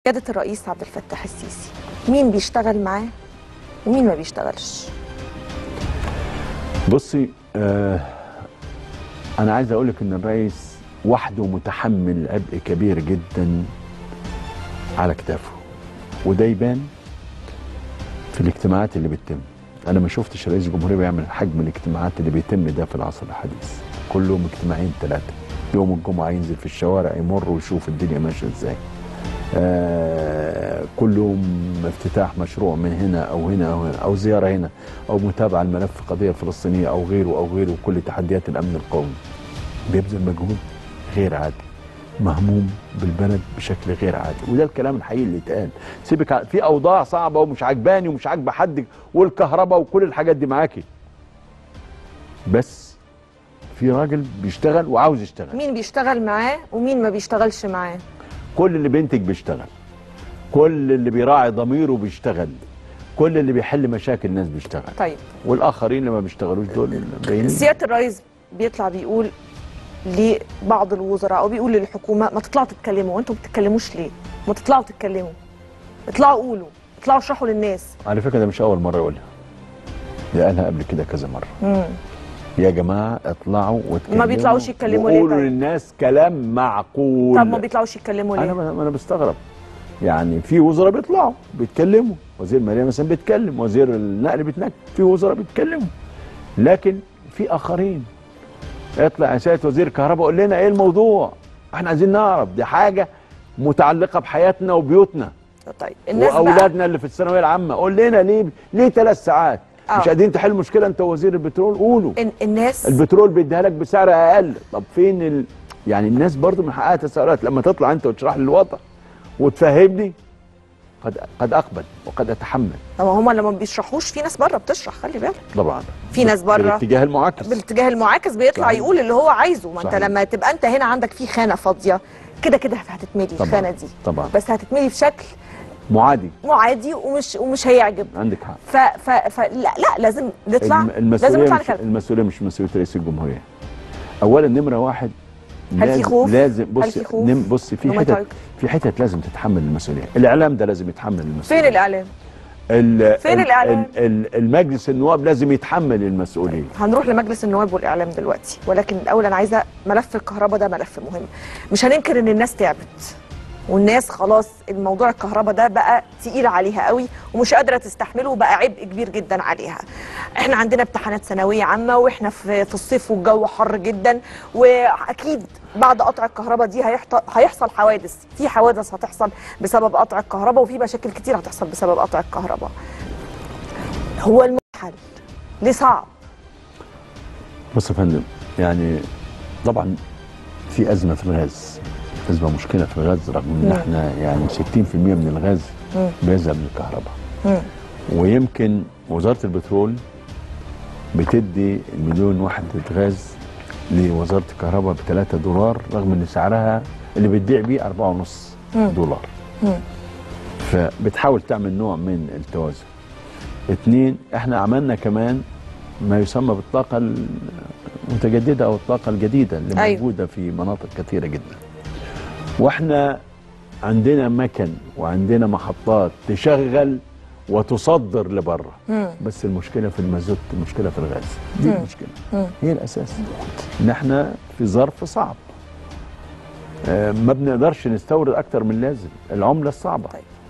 قيادة الرئيس عبد الفتاح السيسي مين بيشتغل معاه ومين ما بيشتغلش بصي آه انا عايز اقول لك ان الرئيس وحده متحمل عبء كبير جدا على كتافه وده يبان في الاجتماعات اللي بتتم انا ما شفتش رئيس الجمهوريه بيعمل حجم الاجتماعات اللي بيتم ده في العصر الحديث كلهم اجتماعين ثلاثه يوم الجمعه ينزل في الشوارع يمر ويشوف الدنيا ماشيه ازاي آه كل يوم افتتاح مشروع من هنا او هنا او هنا او زياره هنا او متابعه الملف القضيه الفلسطينيه او غيره او غيره كل تحديات الامن القومي بيبذل مجهود غير عادي مهموم بالبلد بشكل غير عادي وده الكلام الحقيقي اللي اتقال سيبك ع- في اوضاع صعبه ومش عجباني ومش عاجبه حد والكهرباء وكل الحاجات دي معاكي بس في راجل بيشتغل وعاوز يشتغل مين بيشتغل معاه ومين ما بيشتغلش معاه كل اللي بينتج بيشتغل كل اللي بيراعي ضميره بيشتغل كل اللي بيحل مشاكل الناس بيشتغل طيب والاخرين اللي ما بيشتغلوش دول باينين سيادة الرئيس بيطلع بيقول لبعض الوزراء او بيقول للحكومه ما تطلعوا تتكلموا وانتم ما بتتكلموش ليه؟ ما تطلعوا تتكلموا اطلعوا قولوا اطلعوا اشرحوا للناس على فكره ده مش اول مره يقولها ده قالها قبل كده كذا مره مم. يا جماعه اطلعوا واتكلموا ما بيطلعوش يتكلموا ليه وقولوا طيب؟ للناس كلام معقول طب ما بيطلعوش يتكلموا انا ليه؟ انا بستغرب يعني في وزراء بيطلعوا بيتكلموا وزير الماليه مثلا بيتكلم وزير النقل بيتنكل في وزراء بيتكلموا لكن في اخرين اطلع يا سياده وزير الكهرباء قول لنا ايه الموضوع احنا عايزين نعرف دي حاجه متعلقه بحياتنا وبيوتنا طيب الناس بقى واولادنا اللي في الثانويه العامه قول لنا ليه ليه ثلاث ساعات آه. مش قادرين تحل مشكله انت وزير البترول قولوا ال- الناس البترول بيديها لك بسعر اقل طب فين ال... يعني الناس برضو من حقها تساؤلات لما تطلع انت وتشرح لي الوضع وتفهمني قد قد اقبل وقد اتحمل طب هم لما ما بيشرحوش في ناس بره بتشرح خلي بالك طبعا في ناس بره بالاتجاه المعاكس بالاتجاه المعاكس بيطلع صحيح. يقول اللي هو عايزه ما انت صحيح. لما تبقى انت هنا عندك في خانه فاضيه كده كده هتتملي طبعاً. الخانه دي طبعا بس هتتملي بشكل معادي معادي ومش ومش هيعجب عندك حق ف ف ف لا لا لازم نطلع الم- لازم المسؤوليه نطلع مش نتكلم المسؤوليه مش مسؤوليه رئيس الجمهوريه اولا نمره واحد هل في لازم خوف؟ لازم هل بص في خوف؟ نم بص في إنه ما حتت يتعاقب؟ في حتت لازم تتحمل المسؤوليه الاعلام ده لازم يتحمل المسؤوليه فين الاعلام ال- فين ال- الإعلام؟ ال- ال- المجلس النواب لازم يتحمل المسؤوليه هنروح لمجلس النواب والاعلام دلوقتي ولكن الاول انا عايزه ملف الكهرباء ده ملف مهم مش هننكر ان الناس تعبت والناس خلاص الموضوع الكهرباء ده بقى تقيل عليها قوي ومش قادره تستحمله وبقى عبء كبير جدا عليها احنا عندنا امتحانات ثانويه عامه واحنا في في الصيف والجو حر جدا واكيد بعد قطع الكهرباء دي هيحط- هيحصل حوادث في حوادث هتحصل بسبب قطع الكهرباء وفي مشاكل كتير هتحصل بسبب قطع الكهرباء هو المحل ليه صعب بص يا فندم يعني طبعا في ازمه في الغاز ازمه مشكله في الغاز رغم ان مم. احنا يعني 60% من الغاز مم. بيذهب للكهرباء مم. ويمكن وزاره البترول بتدي مليون وحده غاز لوزاره الكهرباء ب 3 دولار رغم ان سعرها اللي بتبيع بيه 4.5 مم. دولار مم. فبتحاول تعمل نوع من التوازن اتنين احنا عملنا كمان ما يسمى بالطاقة المتجددة أو الطاقة الجديدة اللي أيوة. موجودة في مناطق كثيرة جدا واحنا عندنا مكن وعندنا محطات تشغل وتصدر لبره مم. بس المشكلة في المازوت المشكلة في الغاز دي مم. المشكلة مم. هي الأساس إن احنا في ظرف صعب آه، ما بنقدرش نستورد أكتر من اللازم العملة الصعبة طيب